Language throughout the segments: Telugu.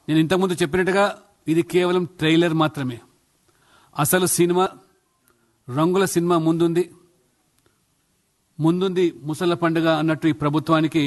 నేను ఇంతకుముందు చెప్పినట్టుగా ఇది కేవలం ట్రైలర్ మాత్రమే అసలు సినిమా రంగుల సినిమా ముందుంది ముందుంది ముసళ్ళ పండుగ అన్నట్టు ఈ ప్రభుత్వానికి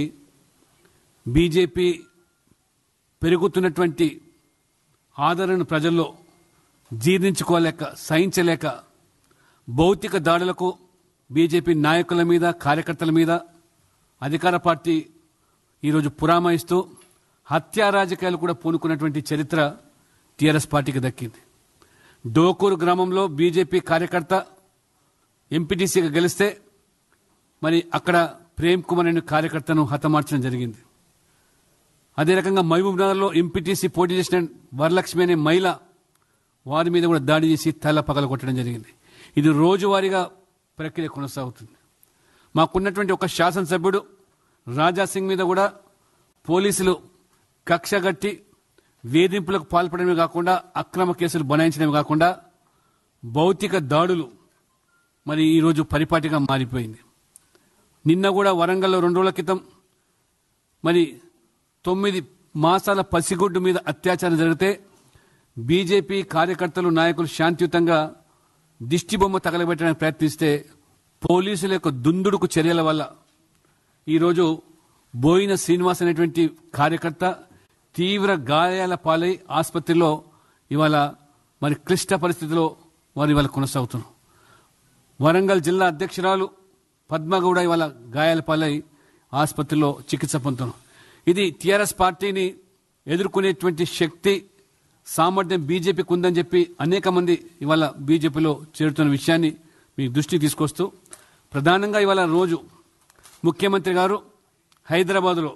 బీజేపీ పెరుగుతున్నటువంటి ఆదరణ ప్రజల్లో జీర్ణించుకోలేక సహించలేక భౌతిక దాడులకు బీజేపీ నాయకుల మీద కార్యకర్తల మీద అధికార పార్టీ ఈరోజు పురామయిస్తూ హత్యా రాజకీయాలు కూడా పూనుకున్నటువంటి చరిత్ర టీఆర్ఎస్ పార్టీకి దక్కింది డోకూరు గ్రామంలో బీజేపీ కార్యకర్త ఎంపీటీసీగా గెలిస్తే మరి అక్కడ ప్రేమ్ కుమార్ అనే కార్యకర్తను హతమార్చడం జరిగింది అదే రకంగా మహబూబ్ నగర్లో ఎంపీటీసీ పోటీ చేసిన వరలక్ష్మి అనే మహిళ వారి మీద కూడా దాడి చేసి తల పగల కొట్టడం జరిగింది ఇది రోజువారీగా ప్రక్రియ కొనసాగుతుంది మాకున్నటువంటి ఒక శాసనసభ్యుడు రాజా సింగ్ మీద కూడా పోలీసులు కక్ష గట్టి వేధింపులకు పాల్పడమే కాకుండా అక్రమ కేసులు బనాయించడమే కాకుండా భౌతిక దాడులు మరి ఈరోజు పరిపాటిగా మారిపోయింది నిన్న కూడా వరంగల్లో రెండు రోజుల క్రితం మరి తొమ్మిది మాసాల పసిగుడ్డు మీద అత్యాచారం జరిగితే బీజేపీ కార్యకర్తలు నాయకులు శాంతియుతంగా దిష్టి బొమ్మ తగలబెట్టడానికి ప్రయత్నిస్తే పోలీసుల యొక్క దుందుడుకు చర్యల వల్ల ఈరోజు బోయిన శ్రీనివాస్ అనేటువంటి కార్యకర్త తీవ్ర గాయాల పాలై ఆసుపత్రిలో ఇవాళ మరి క్లిష్ట పరిస్థితిలో వారు ఇవాళ కొనసాగుతున్నారు వరంగల్ జిల్లా అధ్యక్షురాలు పద్మగౌడ ఇవాళ గాయాల పాలై ఆసుపత్రిలో చికిత్స పొందుతున్నారు ఇది టీఆర్ఎస్ పార్టీని ఎదుర్కొనేటువంటి శక్తి సామర్థ్యం బీజేపీకి ఉందని చెప్పి అనేక మంది ఇవాళ బీజేపీలో చేరుతున్న విషయాన్ని మీ దృష్టికి తీసుకొస్తూ ప్రధానంగా ఇవాళ రోజు ముఖ్యమంత్రి గారు హైదరాబాదులో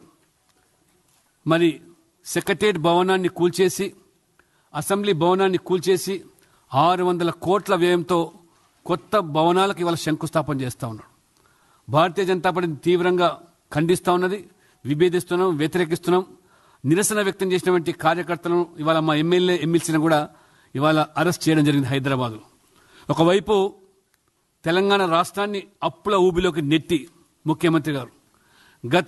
మరి సెక్రటేరియట్ భవనాన్ని కూల్చేసి అసెంబ్లీ భవనాన్ని కూల్చేసి ఆరు వందల కోట్ల వ్యయంతో కొత్త భవనాలకు ఇవాళ శంకుస్థాపన చేస్తా ఉన్నాడు భారతీయ జనతా పార్టీ తీవ్రంగా ఖండిస్తా ఉన్నది విభేదిస్తున్నాం వ్యతిరేకిస్తున్నాం నిరసన వ్యక్తం చేసినటువంటి కార్యకర్తలను ఇవాళ మా ఎమ్మెల్యే ఎమ్మెల్సీని కూడా ఇవాళ అరెస్ట్ చేయడం జరిగింది హైదరాబాద్లో ఒకవైపు తెలంగాణ రాష్ట్రాన్ని అప్పుల ఊబిలోకి నెట్టి ముఖ్యమంత్రి గారు గత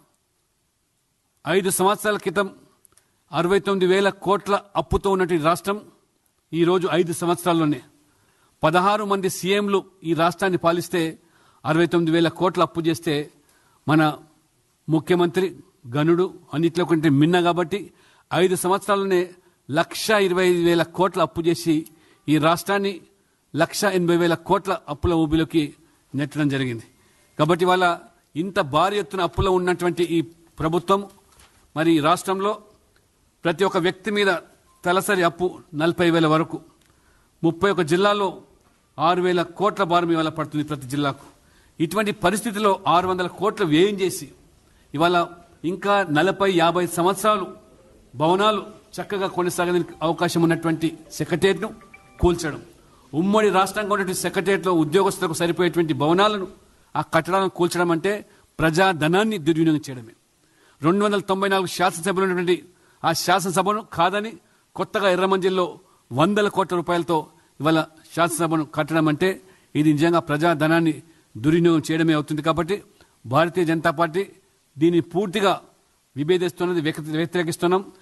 ఐదు సంవత్సరాల క్రితం అరవై తొమ్మిది వేల కోట్ల అప్పుతో ఉన్నటువంటి రాష్ట్రం ఈరోజు ఐదు సంవత్సరాల్లోనే పదహారు మంది సీఎంలు ఈ రాష్ట్రాన్ని పాలిస్తే అరవై తొమ్మిది వేల కోట్ల అప్పు చేస్తే మన ముఖ్యమంత్రి గనుడు అన్నిట్లో కంటే మిన్న కాబట్టి ఐదు సంవత్సరాల్లోనే లక్ష ఇరవై ఐదు వేల కోట్ల అప్పు చేసి ఈ రాష్ట్రాన్ని లక్ష ఎనభై వేల కోట్ల అప్పుల ఊబిలోకి నెట్టడం జరిగింది కాబట్టి వాళ్ళ ఇంత భారీ ఎత్తున అప్పులో ఉన్నటువంటి ఈ ప్రభుత్వం మరి ఈ రాష్ట్రంలో ప్రతి ఒక్క వ్యక్తి మీద తలసరి అప్పు నలభై వేల వరకు ముప్పై ఒక జిల్లాల్లో ఆరు వేల కోట్ల భారం ఇవాళ పడుతుంది ప్రతి జిల్లాకు ఇటువంటి పరిస్థితిలో ఆరు వందల కోట్లు వ్యయం చేసి ఇవాళ ఇంకా నలభై యాభై సంవత్సరాలు భవనాలు చక్కగా కొనసాగడానికి అవకాశం ఉన్నటువంటి సెక్రటేరియట్ను కూల్చడం ఉమ్మడి రాష్ట్రంగా ఉన్నటువంటి సెక్రటేరియట్లో ఉద్యోగస్తులకు సరిపోయేటువంటి భవనాలను ఆ కట్టడాలను కూల్చడం అంటే ప్రజా ధనాన్ని దుర్వినియోగం చేయడమే రెండు వందల తొంభై నాలుగు శాసనసభలు ఉన్నటువంటి ఆ శాసనసభను కాదని కొత్తగా ఎర్రమంజిల్లో వందల కోట్ల రూపాయలతో ఇవాళ శాసనసభను కట్టడం అంటే ఇది నిజంగా ప్రజా ధనాన్ని దుర్వినియోగం చేయడమే అవుతుంది కాబట్టి భారతీయ జనతా పార్టీ దీన్ని పూర్తిగా విభేదిస్తున్నది వ్యతిరేకిస్తున్నాం